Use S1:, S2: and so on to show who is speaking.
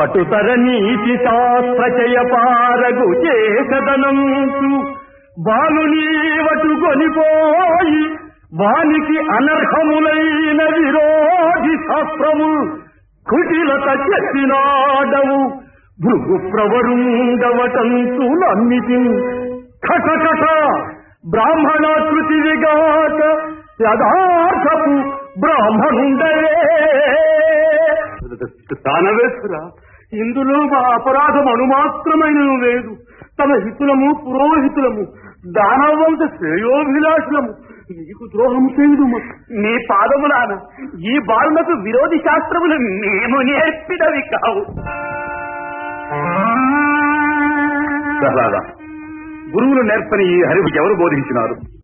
S1: పటుతర నీతి శాస్త్ర జయపారగు చేసదనంచు బాలుని వటు కొనిపోయి వానికి అనర్హములైన విరోధి శాస్త్రము కుటిలత చెప్పినాడవు భృగు ప్రవరుండవటంతు నమ్మితి కటకట బ్రాహ్మణాకృతి విగాక యథార్థపు బ్రాహ్మణుండవే
S2: దానవేశ్వరా ఇందులో మా అపరాధం అణుమాత్రమైన లేదు తమ హితులము పురోహితులము దానవంత శ్రేయోభిలాషులము నీకు ద్రోహం చేయదు నీ పాదములాన ఈ బాలునకు విరోధి శాస్త్రములు మేము నేర్పినవి కావు
S1: ప్రహ్లాద గురువులు నేర్పని ఈ హరివు ఎవరు బోధించినారు